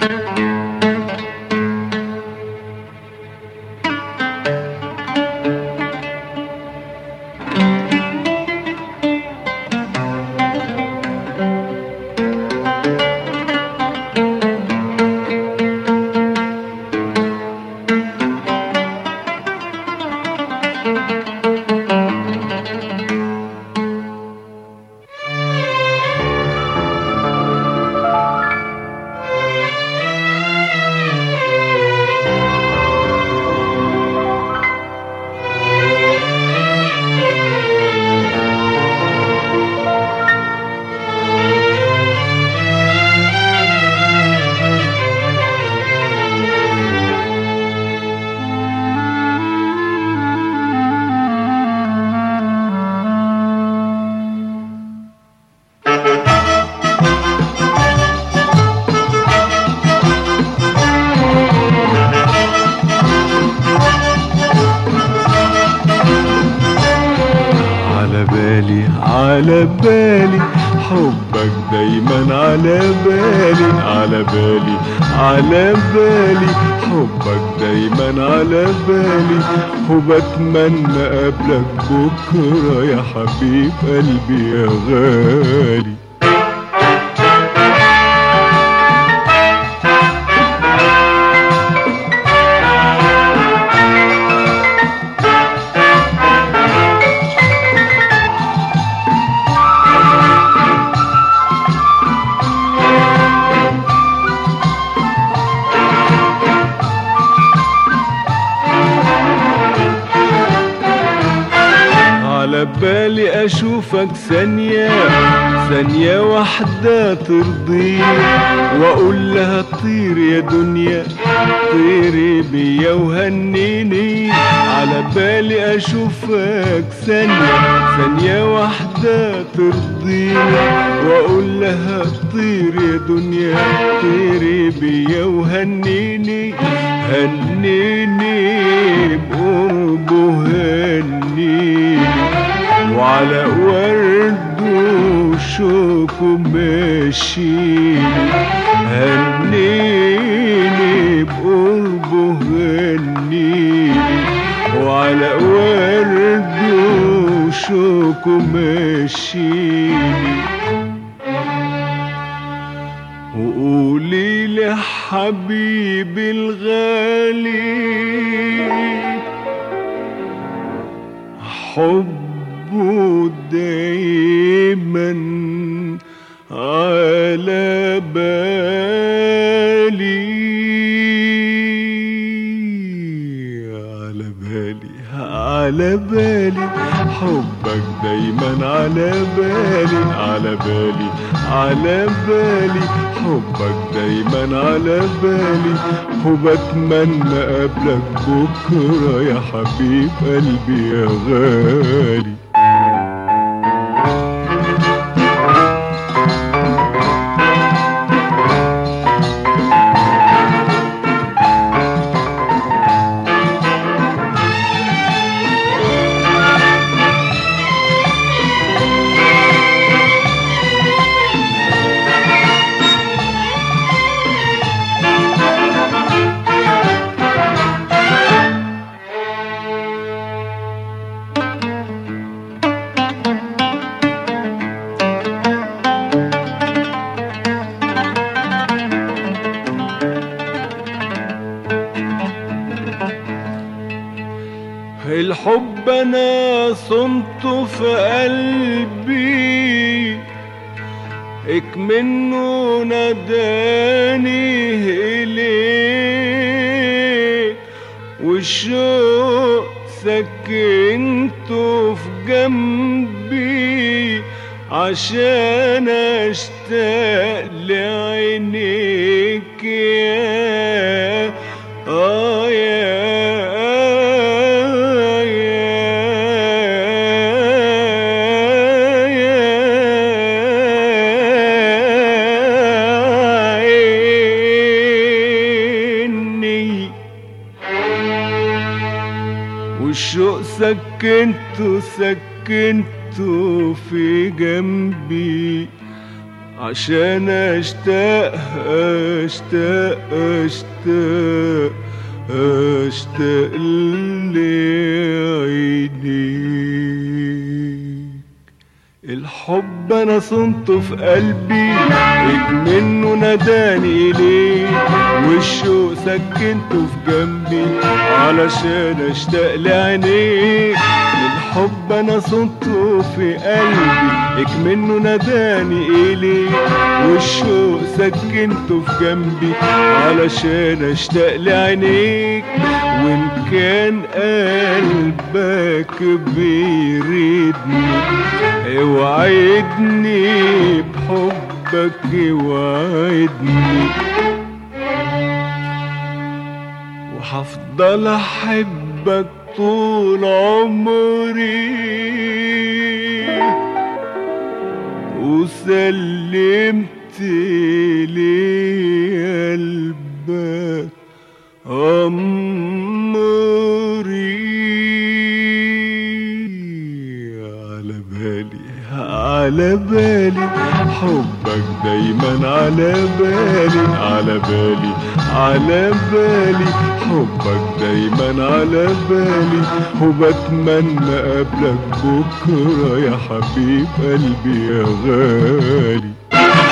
على بالي على بالي حبك دايما على بالي على بالي على بالي حبك دايما على بالي وبتمنى قبلك بكرة يا حبيب قلبي يا غالي على بالي اشوفك ثانية ثانية واحدة ترضيني واقول لها طير يا دنيا طيري بيا وهنيني على بالي اشوفك ثانية ثانية واحدة ترضيني واقول لها طير يا دنيا طيري بيا وهنيني هنيني بقربه هنيني وعلى ورد وشوك ماشيني هنيني بقربه هنيني وعلى ورد وشوك ماشيني وقولي لي حبيبي الغالي حبه دايما على بالي على بالي على بالي حبك دايما على بالي على بالي على بالي حبك دايما على بالي وبتمنى قبلك بكرة يا حبيب قلبي يا غالي الحب انا صنته في قلبي اكمنه ناداني اليك والشوق سكنته في جنبي عشان اشتاق لعينيك يا آه يا عيني والشوق سكنته سكنته في جنبي عشان اشتاق اشتاق اشتاق اشتاق لعينيك الحب انا صنته في قلبي منه ناداني اليك والشوق سكنته في جنبي علشان اشتاق لعينيك الحب انا صنته في قلبي منه ناداني اليك والشوق سكنته في جنبي علشان اشتاق لعينيك وان كان قلبك بيريدني اوعدني بحبك اوعدني وهفضل احبك طول عمري وسلمت لي قلبك أمري على بالي على بالي حبك دايما على بالي على بالي على بالي حبك دايما على بالي وبتمنى قبلك بكرة يا حبيب قلبي يا غالي